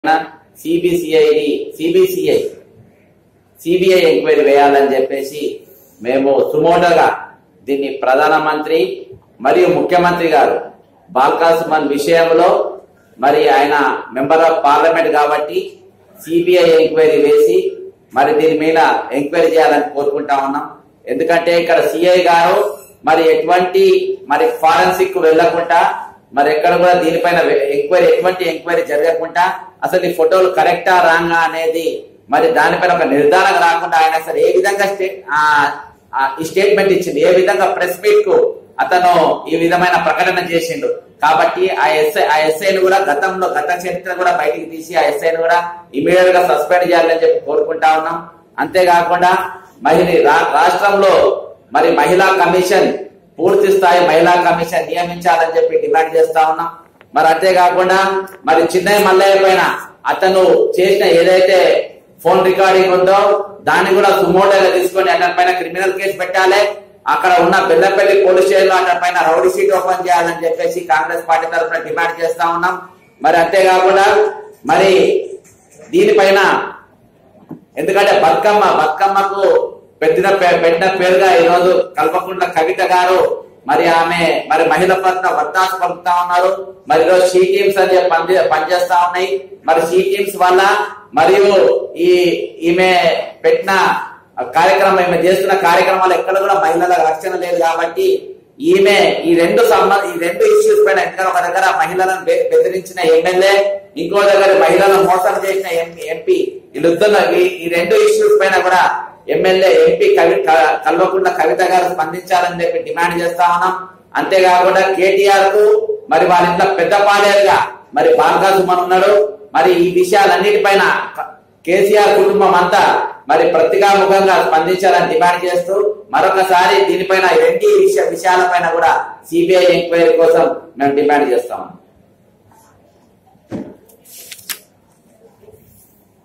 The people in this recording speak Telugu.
సిబిసిఐడి సిబిసిఐ సిబిఐ ఎంక్వైరీ వేయాలని చెప్పేసి మేము సుమోటోగా దీన్ని ప్రధానమంత్రి మరియు ముఖ్యమంత్రి గారు బాల్కా సుమన్ విషయంలో మరి ఆయన మెంబర్ ఆఫ్ పార్లమెంట్ కాబట్టి సిబిఐ ఎంక్వైరీ వేసి మరి దీని మీద ఎంక్వైరీ చేయాలని కోరుకుంటా ఉన్నాం ఎందుకంటే ఇక్కడ సిఐ గారు మరి ఎటువంటి మరి ఫారెన్సిక్ వెళ్లకుండా మరి ఎక్కడ కూడా దీనిపైన ఎంక్వైరీ ఎటువంటి ఎంక్వైరీ జరగకుండా అసలు ఈ ఫోటోలు కరెక్టా రాంగా అనేది మరి దానిపైన ఒక నిర్ధారణ రాకుండా ఆయన అసలు ఏ విధంగా స్టే ఆ, ఆ, ఈ స్టేట్మెంట్ ఇచ్చింది ఏ విధంగా ప్రెస్ మీట్ కు అతను ఈ విధమైన ప్రకటన చేసిండు కాబట్టి ఆ ఎస్ఐ ఆ ఎస్ఐని కూడా గతంలో గత చరిత్ర కూడా బయటికి తీసి ఆ ఎస్ఐని కూడా ఇమీడియట్ గా సస్పెండ్ చేయాలని చెప్పి కోరుకుంటా ఉన్నాం అంతేకాకుండా మహిళ రా- రాష్ట్రంలో మరి మహిళా కమిషన్ పూర్తి స్థాయి మహిళా కమిషన్ నియమించాలని చెప్పి డిమాండ్ చేస్తా ఉన్నాం మరి అంతేకాకుండా మరి చిన్నయ్య మల్లయ్య పైన అతను చేసిన ఏదైతే ఫోన్ రికార్డింగ్ ఉందో దాన్ని కూడా సుమోటోగా తీసుకొని అతని పైన క్రిమినల్ కేసు పెట్టాలి అక్కడ ఉన్న బెల్లపల్లి పోలీస్ స్టేషన్ లో అతని పైన రౌడీ షీట్ ఓపెన్ చేయాలని చెప్పేసి కాంగ్రెస్ పార్టీ తరఫున డిమాండ్ చేస్తా ఉన్నాం మరి అంతేకాకుండా మరి దీనిపైన ఎందుకంటే బతుకమ్మ బతుకమ్మకు పెట్టిన పే- పెట్టిన పేరుగా ఈ రోజు కల్పకుంట్ల కవిత గారు మరి ఆమె మరి మహిళ పట్ల వత్తాసు పలుకుతా ఉన్నారు మరి ఈరోజు షీ టీమ్స్ అని చెప్పి పని పనిచేస్తా ఉన్నాయి మరి షీ టీమ్స్ వల్ల మరియు ఈ ఈమె పెట్టిన కార్యక్రమం ఈమె చేస్తున్న కార్యక్రమాలు ఎక్కడ కూడా మహిళల రక్షణ లేదు కాబట్టి ఈమె ఈ రెండు సంబ ఈ రెండు ఇష్యూస్ పైన ఎక్కడ ఒక దగ్గర మహిళలను బె- బెదిరించిన ఎమ్మెల్యే ఇంకో దగ్గర మహిళలను మోసం చేసిన ఎంపీ ఎంపీ వీళ్ళిద్దరు ఈ- ఈ రెండు ఇష్యూస్ పైన కూడా ఎమ్మెల్యే ఎంపీ కవి క- కల్వకుంట్ల కవిత గారు స్పందించాలని చెప్పి డిమాండ్ చేస్తా ఉన్నాం అంతేకాకుండా కేటీఆర్ కు మరి వాళ్ళ ఇంట్లో పెద్ద పాలేరుగా మరి బాల్కా సుమన్ ఉన్నాడు మరి ఈ విషయాలన్నిటిపైన క- కేసీఆర్ కుటుంబం అంతా మరి ప్రతికాముఖంగా స్పందించాలని డిమాండ్ చేస్తూ మరొకసారి దీనిపైన ఈ రెండు విషయ విషయాలపైన కూడా సిబిఐ ఎంక్వైరీ కోసం మేము డిమాండ్ చేస్తాము